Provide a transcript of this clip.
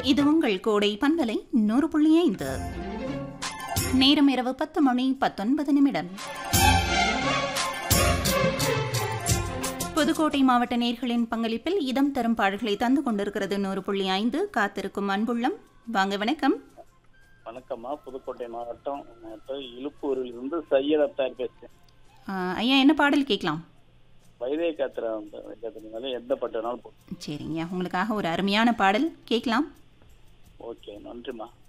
இது உங்கள் கோடை பண்பலை நூறு புள்ளி ஐந்து நேரம் இரவு பத்து மணி பத்தொன்பது நிமிடம் புதுக்கோட்டை மாவட்ட நேர்களின் பங்களிப்பில் இதம் தரும் பாடல்களை தந்து கொண்டிருக்கிறது நூறு புள்ளி ஐந்து காத்திருக்கும் அன்புள்ளம் வாங்க வணக்கம் வணக்கம்மா புதுக்கோட்டை மாவட்டம் மாவட்டம் இழுப்பூரில் இருந்து சையத் அப்தார் பேசுறேன் ஆ, ஐயா என்ன பாடல் கேட்கலாம் வைதே காத்திர வைத்தியத்தினால எந்த பட்டனாலும் போதும் சரிங்க உங்களுக்காக ஒரு அருமையான பாடல் கேட்கலாம் ஓகே நன்றிம்மா